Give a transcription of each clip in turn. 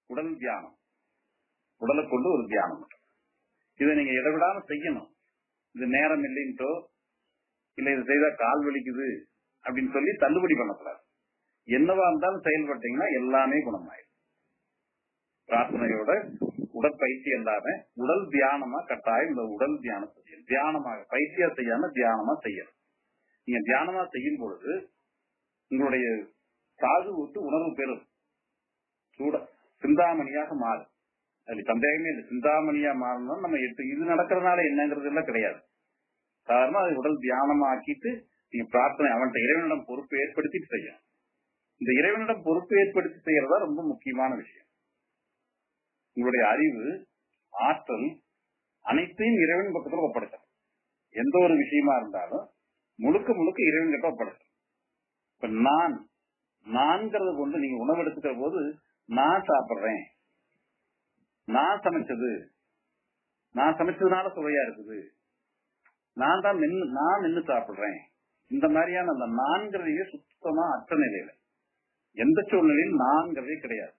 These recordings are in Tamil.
உடல் தியானம் உடலை கொண்டு ஒரு தியானம் இதை நீங்க இடைவிடாம செய்யணும் இது நேரம் இல்லைன்ட்டோ இல்ல இது செய்தா கால் வலிக்குது அப்படின்னு சொல்லி தள்ளுபடி பண்ணக்கூடாது என்னவா இருந்தாலும் செயல்பட்டீங்கன்னா எல்லாமே குணமாயிடும் பிரார்த்தனையோட உடற்பயிற்சி இல்லாம உடல் தியானமா கட்டாயம் இந்த உடல் தியானம் செய்யணும் தியானமாக பயிற்சியா செய்யாம தியானமா செய்யணும் நீங்க தியானமா செய்யும் பொழுது உங்களுடைய காது விட்டு உணர்வு பெறும் சூட சிந்தாமணியாக மாறும் அது சந்தேகமே இல்லை சிந்தாமணியா மாறணும் நம்ம எட்டு இது நடக்கிறதுனால என்னங்கிறது எல்லாம் கிடையாது சாதாரண அது உடல் தியானமா ஆக்கிட்டு நீங்க பிரார்த்தனை அவன்கிட்ட இறைவனிடம் பொறுப்பு ஏற்படுத்திட்டு செய்யணும் இந்த இறைவனிடம் பொறுப்பு ஏற்படுத்தி செய்யறதா ரொம்ப முக்கியமான விஷயம் உங்களுடைய அறிவு ஆற்றல் அனைத்தையும் இறைவன் பக்கத்துல ஒப்படைக்கணும் எந்த ஒரு விஷயமா இருந்தாலும் முழுக்க முழுக்க இறைவன் கிட்ட ஒப்படைக்கணும் இப்ப நான் நான்கிறத கொண்டு நீங்க உணவு எடுத்துக்கிற போது நான் சாப்பிடுறேன் நான் சமைச்சது நான் சமைச்சதுனால சுவையா இருக்குது நான் தான் நின்னு நான் நின்னு சாப்பிடுறேன் இந்த மாதிரியான அந்த நான்கிறதையே சுத்தமா அற்ற நிலையில எந்த சூழ்நிலையும் நான்கிறதே கிடையாது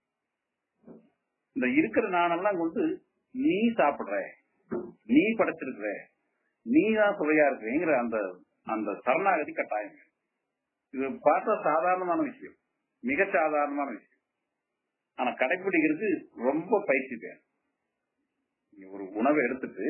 இந்த இருக்கிற நானெல்லாம் கொண்டு நீ சாப்பிடுற நீ படைச்சிருக்கிற நீ தான் சுவையா இருக்கிறேங்கிற அந்த அந்த சரணாகதி கட்டாயம் இது பார்த்தா சாதாரணமான விஷயம் மிக சாதாரணமான விஷயம் ஆனா கடைபிடிக்கிறது ரொம்ப பயிற்சி தேவை நீங்க ஒரு உணவை எடுத்துட்டு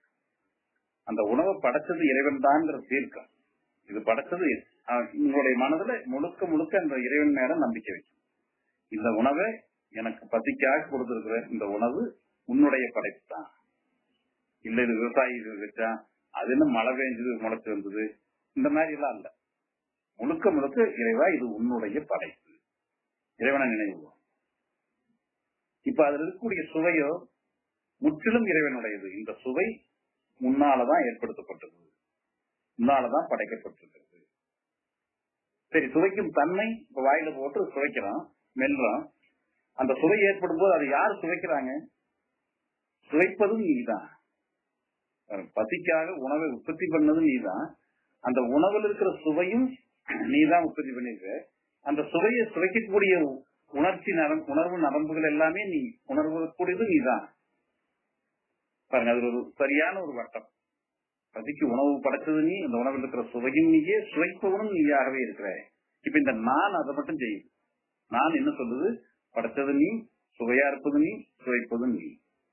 அந்த உணவை படைச்சது இறைவன் தான்ங்கிற தீர்க்கம் இது படைச்சது அஹ், உங்களுடைய மனதுல முழுக்க முழுக்க அந்த இறைவன் மேல நம்பிக்கை வைக்கும் இந்த உணவை எனக்கு பசிக்காக கொடுத்திருக்கிற இந்த உணவு உன்னுடைய படைப்பு தான் இல்ல இது விவசாயி இது வச்சா அது என்ன மழை பெஞ்சது முளைச்சு வந்தது இந்த மாதிரி எல்லாம் இல்ல முழுக்க முழுக்க இறைவா இது உன்னுடைய படைப்பு இறைவனை நினைவுவோம் இப்ப அதுல இருக்கக்கூடிய சுவையோ முற்றிலும் இறைவனுடையது இந்த சுவை முன்னாலதான் ஏற்படுத்தப்பட்டது முன்னாலதான் படைக்கப்பட்டிருக்கிறது சரி சுவைக்கும் தன்மை இப்ப வாயில போட்டு சுவைக்கிறோம் மெல்றோம் அந்த சுவை ஏற்படும் போது அதை யார் சுவைக்கிறாங்க சுவைப்பதும் நீதான் பசிக்காக உணவை உற்பத்தி பண்ணதும் நீதான் அந்த உணவில் இருக்கிற சுவையும் நீதான் உற்பத்தி பண்ணிருக்க அந்த சுவையை சுவைக்கக்கூடிய உணர்ச்சி நரம் உணர்வு நரம்புகள் எல்லாமே நீ உணர்வக்கூடியது நீதான் பாருங்க அது ஒரு சரியான ஒரு வட்டம் பசிக்கு உணவு படைச்சது நீ அந்த உணவில் இருக்கிற சுவையும் நீயே சுவைப்பவனும் நீயாகவே இருக்கிற இப்ப இந்த நான் அதை மட்டும் செய்யுது நான் என்ன சொல்லுது படைச்சது நீ சுவையா இருப்பது நீ சுவைப்பது நீ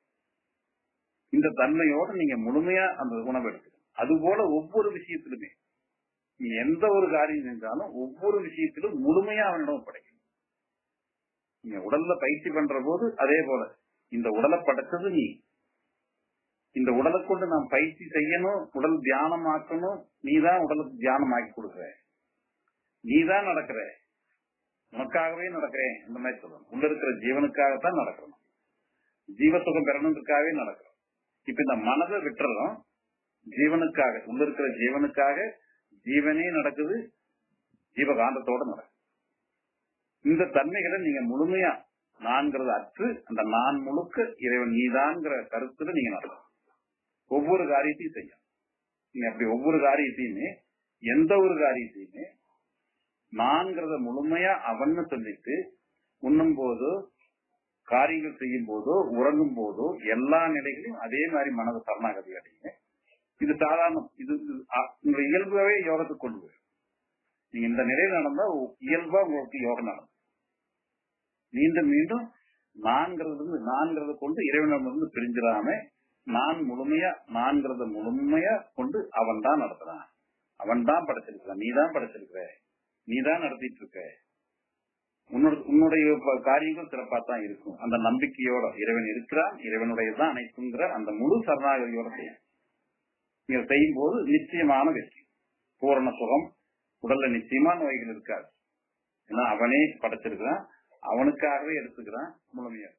இந்த தன்மையோட நீங்க முழுமையா அந்த உணவு எடுக்கணும் அது போல ஒவ்வொரு விஷயத்திலுமே நீ எந்த ஒரு காரியம் செஞ்சாலும் ஒவ்வொரு விஷயத்திலும் முழுமையா அவனிடம் படைக்கணும் நீங்க உடல்ல பயிற்சி பண்ற போது அதே போல இந்த உடலை படைச்சது நீ இந்த உடலை கொண்டு நாம் பயிற்சி செய்யணும் உடல் தியானம் ஆக்கணும் நீதான் உடலுக்கு தியானம் ஆக்கி கொடுக்குற நீதான் நடக்கிற உனக்காகவே நடக்கிறேன் இந்த மாதிரி சொல்லணும் உள்ள இருக்கிற ஜீவனுக்காகத்தான் நடக்கணும் ஜீவ சுகம் பெறணுன்றதுக்காகவே நடக்கிறோம் இப்ப இந்த மனதை விட்டுறோம் ஜீவனுக்காக உள்ள இருக்கிற ஜீவனுக்காக ஜீவனே நடக்குது ஜீவகாந்தத்தோட நடக்குது இந்த தன்மைகளை நீங்க முழுமையா நான்கிறது அற்று அந்த நான் முழுக்க இறைவன் நீதான்ங்கிற கருத்துல நீங்க நடக்கும் ஒவ்வொரு காரியத்தையும் செய்யும் நீங்க அப்படி ஒவ்வொரு காரியத்தையுமே எந்த ஒரு காரியத்தையுமே நான்கிறத முழுமையா அவன்னு சொல்லிட்டு உண்ணும் போதோ காரியங்கள் செய்யும் போதோ உறங்கும் போதோ எல்லா நிலைகளையும் அதே மாதிரி மனதை சரணாகதி அடையுங்க இது சாதாரணம் இது இது, அ, உங்களை இயல்பாவே யோகத்துக்கு கொண்டு போயிடும் நீங்க இந்த நிலையில நடந்தா உ- இயல்பா உங்களுக்கு யோகம் நடக்கும் மீண்டும் மீண்டும் நான்கிறது இருந்து நான்கிறத கொண்டு இறைவனிடமிருந்து பிரிஞ்சிடாம நான் முழுமையா நான்கிறத முழுமையா கொண்டு அவன் தான் நடத்துறான் அவன் தான் படைச்சிருக்கிறான் நீ தான் படைச்சிருக்கிற நீ தான் நடத்திட்டு இருக்க உன்னோட உன்னுடைய ப- காரியங்கள் சிறப்பா தான் இருக்கும் அந்த நம்பிக்கையோட இறைவன் இருக்கிறான் இறைவனுடையதான் அனைத்துங்கிற அந்த முழு சரணாகதியோட செய்யும் நீங்க செய்யும் போது நிச்சயமான வெற்றி பூரண சுகம் உடல்ல நிச்சயமா நோய்கள் இருக்காது ஏன்னா அவனே படைச்சிருக்கிறான் அவனுக்காகவே எடுத்துக்கிறான் முழுமையா